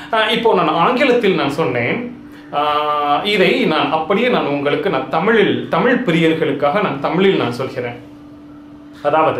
அஹ் இப்போ நான் ஆங்கிலத்தில் நான் சொன்னேன் அஹ் இதை நான் அப்படியே நான் உங்களுக்கு நான் தமிழில் தமிழ் பிரியர்களுக்காக நான் தமிழில் நான் சொல்கிறேன் அதாவது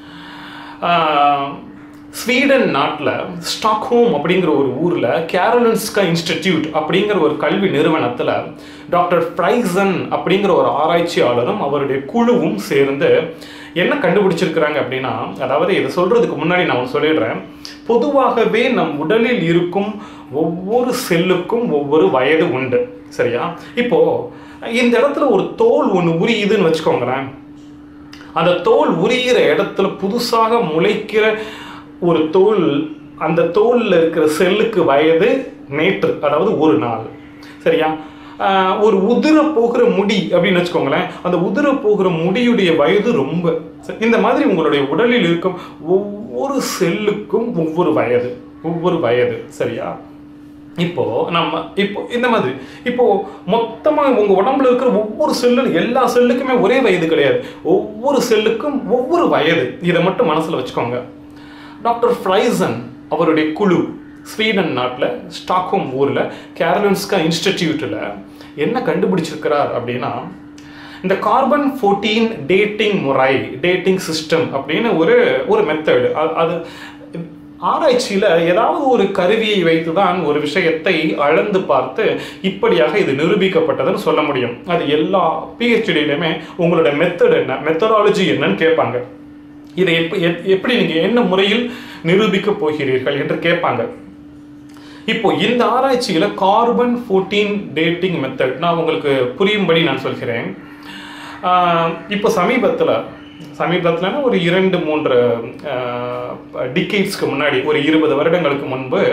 ஆஹ், ஸ்வீடன் நாட்டில் ஸ்டாக்ஹோம் அப்படிங்கிற ஒரு ஊரில் கேரலன்ஸ்கா இன்ஸ்டிடியூட் அப்படிங்கிற ஒரு கல்வி நிறுவனத்தில் டாக்டர் ஃப்ரைசன் அப்படிங்கிற ஒரு ஆராய்ச்சியாளரும் அவருடைய குழுவும் சேர்ந்து என்ன கண்டுபிடிச்சிருக்கிறாங்க அப்படின்னா அதாவது இதை சொல்றதுக்கு முன்னாடி நான் ஒன்று சொல்லிடுறேன் பொதுவாகவே நம் உடலில் இருக்கும் ஒவ்வொரு செல்லுக்கும் ஒவ்வொரு வயது உண்டு சரியா இப்போ இந்த இடத்துல ஒரு தோல் ஒன்று உரியுதுன்னு வச்சுக்கோங்களேன் அந்த தோல் உரிகிற இடத்துல புதுசாக முளைக்கிற ஒரு தோல் அந்த தோல்ல இருக்கிற செல்லுக்கு வயது நேற்று அதாவது ஒரு நாள் சரியா ஆஹ் ஒரு உதிர போகிற முடி அப்படின்னு வச்சுக்கோங்களேன் அந்த உதிர போகிற முடியுடைய வயது ரொம்ப சரி, இந்த மாதிரி உங்களுடைய உடலில் இருக்கும் ஒவ்வொரு செல்லுக்கும் ஒவ்வொரு வயது ஒவ்வொரு வயது சரியா இப்போ நம்ம இப்போ இந்த மாதிரி இப்போ மொத்தமா உங்க உடம்புல இருக்கிற ஒவ்வொரு செல்லு எல்லா செல்லுக்குமே ஒரே வயது கிடையாது ஒவ்வொரு செல்லுக்கும் ஒவ்வொரு வயது இதை மட்டும் மனசுல வச்சுக்கோங்க டாக்டர் ஃப்ரைசன் அவருடைய குழு ஸ்வீடன் நாட்டில் ஸ்டாக்ஹோம் ஊரில் கேரலன்ஸ்கா இன்ஸ்டிடியூட்டில் என்ன கண்டுபிடிச்சிருக்கிறார் அப்படின்னா இந்த கார்பன் ஃபோர்டீன் டேட்டிங் முறை டேட்டிங் சிஸ்டம் அப்படின்னு ஒரு ஒரு மெத்தடு அது ஆராய்ச்சியில் ஏதாவது ஒரு கருவியை வைத்து தான் ஒரு விஷயத்தை அளந்து பார்த்து இப்படியாக இது நிரூபிக்கப்பட்டதுன்னு சொல்ல முடியும் அது எல்லா பிஹெச்டியிலுமே உங்களோட மெத்தட் என்ன மெத்தடாலஜி என்னன்னு கேட்பாங்க இதை எப்ப எப்- எப்படி நீங்க என்ன முறையில் நிரூபிக்க போகிறீர்கள் என்று கேட்பாங்க இப்போ இந்த ஆராய்ச்சியில கார்பன் ஃபோர்டீன் டேட்டிங் மெத்தட் நான் உங்களுக்கு புரியும்படி நான் சொல்கிறேன் ஆஹ் இப்போ சமீபத்தில் சமீபத்துலனா ஒரு இரண்டு மூன்று டிகேட்ஸ்க்கு முன்னாடி ஒரு இருபது வருடங்களுக்கு முன்பு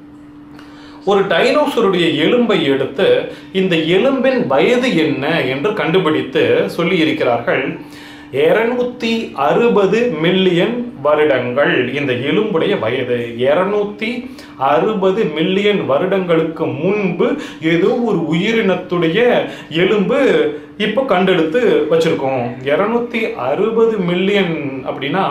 ஒரு டைனோசருடைய எலும்பை எடுத்து இந்த எலும்பின் வயது என்ன என்று கண்டுபிடித்து சொல்லி இருக்கிறார்கள் இருநூத்தி அறுபது மில்லியன் வருடங்கள் இந்த எலும்புடைய வயது இருநூத்தி அறுபது மில்லியன் வருடங்களுக்கு முன்பு ஏதோ ஒரு உயிரினத்துடைய எலும்பு இப்போ கண்டெடுத்து வச்சிருக்கோம் இருநூத்தி அறுபது மில்லியன் அப்படின்னா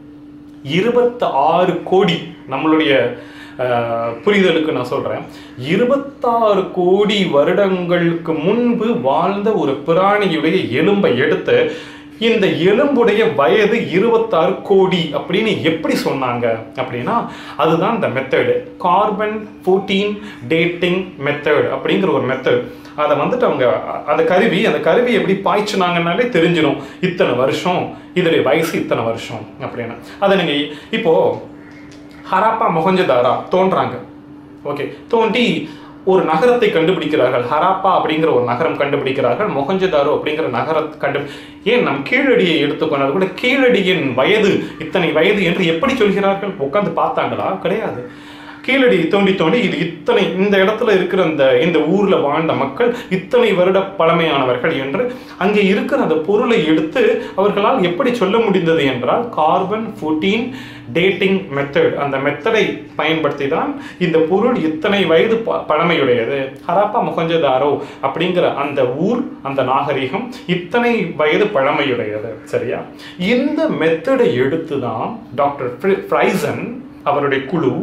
இருபத்தி ஆறு கோடி நம்மளுடைய அஹ், புரிதலுக்கு நான் சொல்றேன் இருபத்தாறு கோடி வருடங்களுக்கு முன்பு வாழ்ந்த ஒரு பிராணியுடைய எலும்பை எடுத்து இந்த எலும்புடைய வயது இருபத்தாறு கோடி அப்படின்னு எப்படி சொன்னாங்க அப்படின்னா அதுதான் இந்த method carbon fourteen dating method அப்படிங்கிற ஒரு மெத்தட் அதை வந்துட்டு அவங்க அ- அந்த கருவி அந்த கருவி எப்படி பாய்ச்சினாங்கன்னாலே தெரிஞ்சிடும் இத்தனை வருஷம் இதோடைய வயசு இத்தனை வருஷம் அப்படின்னு அதை நீங்க இப்போ ஹராப்பா மொஹஞ்சதாரா தோன்றாங்க ஓகே தோண்டி ஒரு நகரத்தை கண்டுபிடிக்கிறார்கள் ஹராப்பா அப்படிங்கிற ஒரு நகரம் கண்டுபிடிக்கிறார்கள் மொஹஞ்சதாரோ அப்படிங்கிற நகர கண்டு ஏன் நம் கீழடியை எடுத்துக்கொண்டால் கூட கீழடியின் வயது இத்தனை வயது என்று எப்படி சொல்கிறார்கள் உட்கார்ந்து பார்த்தாங்களா கிடையாது கீழடி தோண்டி தோண்டி இது இத்தனை இந்த இடத்துல இருக்கிற இந்த இந்த ஊர்ல வாழ்ந்த மக்கள் இத்தனை வருட பழமையானவர்கள் என்று அங்கே இருக்கிற அந்த பொருளை எடுத்து அவர்களால் எப்படி சொல்ல முடிந்தது என்றால் கார்பன் ஃபோர்டீன் டேட்டிங் மெத்தட் அந்த மெத்தடை பயன்படுத்தி தான் இந்த பொருள் இத்தனை வயது ப- பழமையுடையது ஹராப்பா மொஹஞ்சதாரோ அப்படிங்கிற அந்த ஊர் அந்த நாகரிகம் இத்தனை வயது பழமையுடையது சரியா இந்த மெத்தடை எடுத்து தான் டாக்டர் ஃப்ரி- ஃப்ரைசன் அவருடைய குழு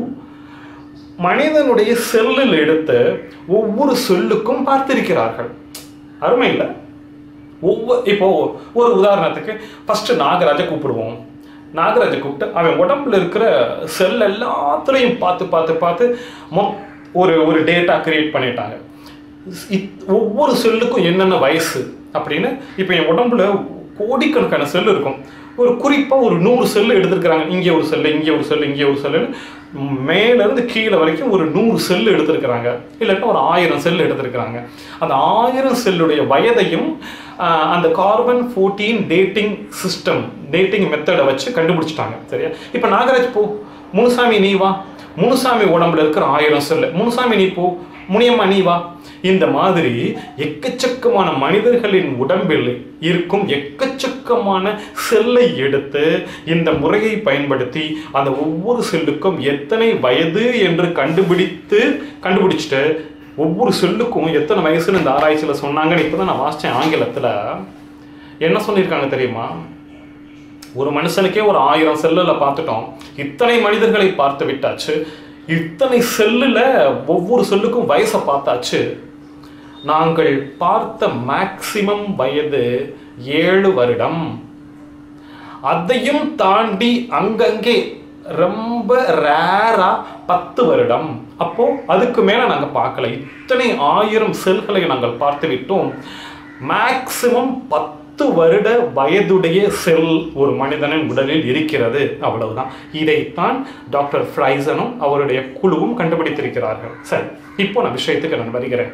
மனிதனுடைய செல்லில் எடுத்து ஒவ்வொரு சொல்லுக்கும் பார்த்திருக்கிறார்கள் அருமை இல்லை ஒவ்வொரு இப்போ ஒரு உதாரணத்துக்கு ஃபர்ஸ்ட் நாகராஜை கூப்பிடுவோம் நாகராஜை கூப்பிட்டு அவன் உடம்புல இருக்கிற செல் எல்லாத்துலேயும் பார்த்து பார்த்து பார்த்து மொ ஒரு ஒரு டேட்டா கிரியேட் பண்ணிட்டாங்க இத்- ஒவ்வொரு செல்லுக்கும் என்னென்ன வயசு அப்படின்னு இப்போ என் உடம்புல கோடிக்கணக்கான செல் இருக்கும் ஒரு குறிப்பாக ஒரு நூறு செல்லு எடுத்திருக்கிறாங்க இங்கே ஒரு செல்லு இங்கே ஒரு செல்லு இங்கே ஒரு செல்லுன்னு மேலேருந்து கீழே வரைக்கும் ஒரு நூறு செல்லு எடுத்திருக்கிறாங்க இல்லாட்டா ஒரு ஆயிரம் செல் எடுத்திருக்கிறாங்க அந்த ஆயிரம் செல்லுடைய வயதையும் ஆஹ், அந்த carbon fourteen dating system dating மெத்தடை வச்சு கண்டுபிடிச்சிட்டாங்க சரியா இப்போ நாகராஜ் போ முனுசாமி நீ வா முனுசாமி உடம்புல இருக்கிற ஆயிரம் செல்லு முனுசாமி நீ போ முனியம்மா நீ வா இந்த மாதிரி எக்கச்சக்கமான மனிதர்களின் உடம்பில் இருக்கும் எக்கச்சக்கமான செல்லை எடுத்து இந்த முறையை பயன்படுத்தி அந்த ஒவ்வொரு செல்லுக்கும் எத்தனை வயது என்று கண்டுபிடித்து கண்டுபிடிச்சிட்டு ஒவ்வொரு செல்லுக்கும் எத்தனை வயசுன்னு இந்த ஆராய்ச்சியில் சொன்னாங்கன்னு இப்போ தான் நான் வாசித்தேன் ஆங்கிலத்தில் என்ன சொல்லியிருக்காங்க தெரியுமா ஒரு மனுஷனுக்கே ஒரு ஆயிரம் செல்லில் பார்த்துட்டோம் இத்தனை மனிதர்களை பார்த்து விட்டாச்சு இத்தனை செல்லுல ஒவ்வொரு செல்லுக்கும் வயசை பார்த்தாச்சு நாங்கள் பார்த்த மேக்சிமம் வயது ஏழு வருடம் அதையும் தாண்டி அங்கங்கே ரொம்ப ரேரா பத்து வருடம் அப்போ அதுக்கு மேல நாங்க பார்க்கல இத்தனை ஆயிரம் செல்களை நாங்கள் பார்த்து விட்டோம் மேக்சிமம் பத்து வருட வயதுடைய செல் ஒரு மனிதனின் உடலில் இருக்கிறது அவ்வளவுதான் இதைத்தான் டாக்டர் ஃப்ரைசனும் அவருடைய குழுவும் கண்டுபிடித்திருக்கிறார்கள் சரி இப்போ நான் விஷயத்துக்கு நான் வருகிறேன்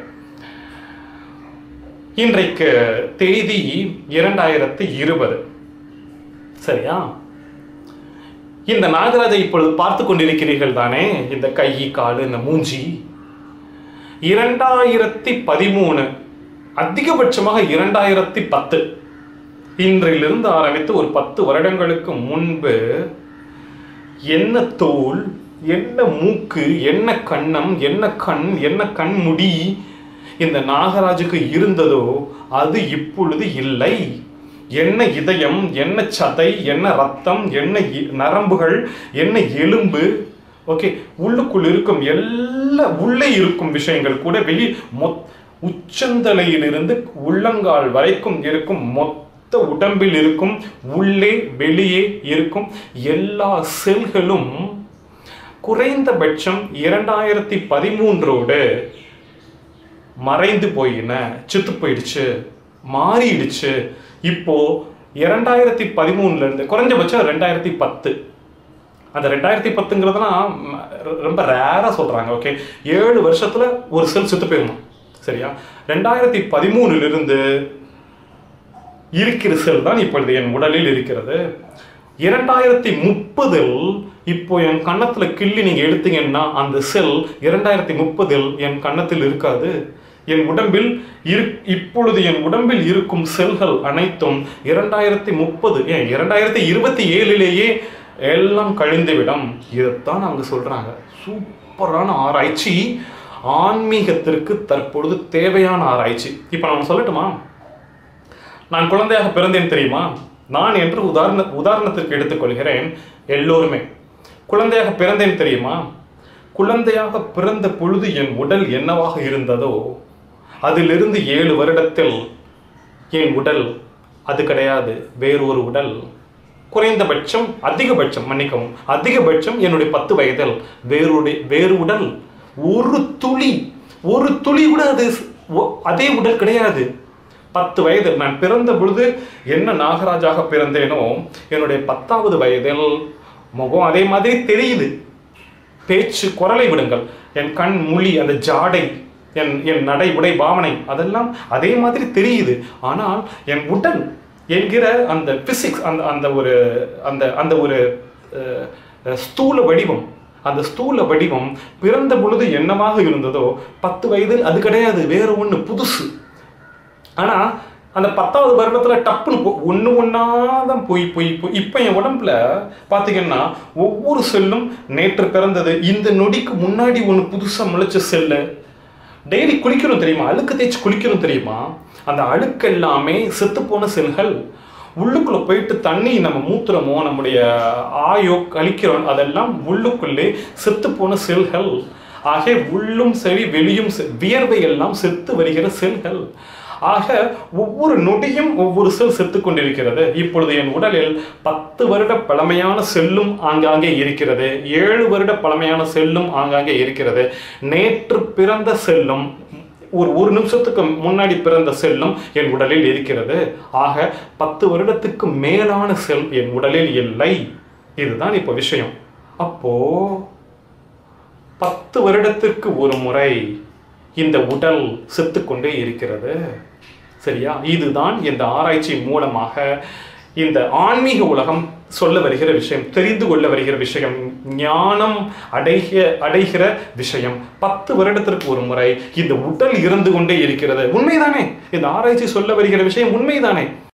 இன்றைக்கு தேதி இரண்டாயிரத்தி இருபது சரியா இந்த நாகராஜை இப்பொழுது பார்த்து கொண்டிருக்கிறீர்கள் தானே இந்த கை கால் இந்த மூஞ்சி இரண்டாயிரத்தி பதிமூணு அதிகபட்சமாக இரண்டாயிரத்தி பத்து இன்றிலிருந்து ஆரம்பித்து ஒரு பத்து வருடங்களுக்கு முன்பு என்ன தோல் என்ன மூக்கு என்ன கண்ணம் என்ன கண் என்ன கண்முடி இந்த நாகராஜுக்கு இருந்ததோ அது இப்பொழுது இல்லை என்ன இதயம் என்ன சதை என்ன ரத்தம் என்ன இ- நரம்புகள் என்ன எலும்பு ஓகே உள்ளுக்குள் இருக்கும் எல்லா உள்ளே இருக்கும் விஷயங்கள் கூட வெளி மொத் உச்சந்தலையிலிருந்து உள்ளங்கால் வரைக்கும் இருக்கும் மொத்த உடம்பில் இருக்கும் உள்ளே வெளியே இருக்கும் எல்லா செல்களும் குறைந்தபட்சம் இரண்டாயிரத்தி பதிமூன்றோடு மறைந்து போயின செத்து போயிடுச்சு மாறிடுச்சு இப்போ இரண்டாயிரத்தி பதிமூணுல இருந்து குறைஞ்சபட்சம் ரெண்டாயிரத்தி பத்து அந்த ரெண்டாயிரத்தி பத்துங்கிறதுலாம் ம், ர- ரொம்ப ரேரா சொல்றாங்க ஓகே ஏழு வருஷத்துல ஒரு செல் செத்து போயிடணும் சரியா ரெண்டாயிரத்தி பதிமூணுல இருந்து இருக்கிற செல் தான் இப்பொழுது என் உடலில் இருக்கிறது இரண்டாயிரத்தி முப்பதில் இப்போ என் கன்னத்துல கிள்ளி நீங்க எடுத்தீங்கன்னா அந்த செல் இரண்டாயிரத்தி முப்பதில் என் கன்னத்தில் இருக்காது என் உடம்பில் இரு இப்பொழுது என் உடம்பில் இருக்கும் செல்கள் அனைத்தும் இரண்டாயிரத்தி முப்பது ஏன் இரண்டாயிரத்தி இருபத்தி ஏழிலேயே எல்லாம் கழிந்துவிடும் இதைத்தான் அவங்க சொல்றாங்க சூப்பரான ஆராய்ச்சி ஆன்மீகத்திற்கு தற்பொழுது தேவையான ஆராய்ச்சி இப்போ நான் சொல்லட்டுமா நான் குழந்தையாக பிறந்தேன் தெரியுமா நான் என்று உதாரண உதாரணத்திற்கு எடுத்துக்கொள்கிறேன் எல்லோருமே குழந்தையாக பிறந்தேன் தெரியுமா குழந்தையாக பிறந்த பொழுது என் உடல் என்னவாக இருந்ததோ அதிலிருந்து ஏழு வருடத்தில் என் உடல் அது கிடையாது வேறொரு உடல் குறைந்தபட்சம் அதிகபட்சம் மன்னிக்கவும் அதிகபட்சம் என்னுடைய பத்து வயதில் வேறுடைய வேறு உடல் ஒரு துளி ஒரு துளி கூட அது ஒ- அதே உடல் கிடையாது பத்து வயது நான் பிறந்த பொழுது என்ன நாகராஜாக பிறந்தேனோ என்னுடைய பத்தாவது வயதில் முகம் அதே மாதிரி தெரியுது பேச்சு குரலை விடுங்கள் என் கண் மொழி அந்த ஜாடை என் என் நடை உடை பாவனை அதெல்லாம் அதே மாதிரி தெரியுது ஆனால் என் உடல் என்கிற அந்த பிசிக்ஸ் அந்த அந்த ஒரு அந்த அந்த ஒரு அஹ், அஹ், ஸ்தூல வடிவம் அந்த ஸ்தூல வடிவம் பிறந்த பொழுது என்னவாக இருந்ததோ பத்து வயதில் அது கிடையாது வேற ஒன்று புதுசு ஆனா அந்த பத்தாவது வருடத்துல டப்புன்னு போ ஒன்று ஒன்றா தான் போய் போய் போய் இப்போ என் உடம்புல பார்த்தீங்கன்னா ஒவ்வொரு செல்லும் நேற்று பிறந்தது இந்த நொடிக்கு முன்னாடி ஒன்று புதுசாக முளைச்ச செல்லு டெய்லி குளிக்கிறோம் தெரியுமா அழுக்கு தேய்ச்சி குளிக்கிறோம் தெரியுமா அந்த அழுக்கு எல்லாமே செத்துப்போன செல்கள் உள்ளுக்குள்ள போயிட்டு தண்ணி நம்ம மூத்திரமோ நம்முடைய ஆயோ கழிக்கிறோம் அதெல்லாம் உள்ளுக்குள்ளே செத்துப்போன செல்கள் ஆக உள்ளும் சரி வெளியும் சரி, வியர்வை எல்லாம் செத்து வருகிற செல்கள் ஆக ஒவ்வொரு நொடியும் ஒவ்வொரு செல் செத்து கொண்டிருக்கிறது இப்பொழுது என் உடலில் பத்து வருட பழமையான செல்லும் ஆங்காங்கே இருக்கிறது ஏழு வருட பழமையான செல்லும் ஆங்காங்கே இருக்கிறது நேற்று பிறந்த செல்லும் ஒரு ஒரு நிமிஷத்துக்கு முன்னாடி பிறந்த செல்லும் என் உடலில் இருக்கிறது ஆக பத்து வருடத்துக்கு மேலான செல் என் உடலில் இல்லை இதுதான் இப்போ விஷயம் அப்போ பத்து வருடத்திற்கு ஒரு முறை இந்த உடல் செத்துக்கொண்டே இருக்கிறது சரியா இதுதான் இந்த ஆராய்ச்சி மூலமாக இந்த ஆன்மீக உலகம் சொல்ல வருகிற விஷயம் தெரிந்து கொள்ள வருகிற விஷயம் ஞானம் அடைக அடைகிற விஷயம் பத்து வருடத்திற்கு ஒரு முறை இந்த உடல் இருந்து கொண்டே இருக்கிறது உண்மைதானே இந்த ஆராய்ச்சி சொல்ல வருகிற விஷயம் உண்மைதானே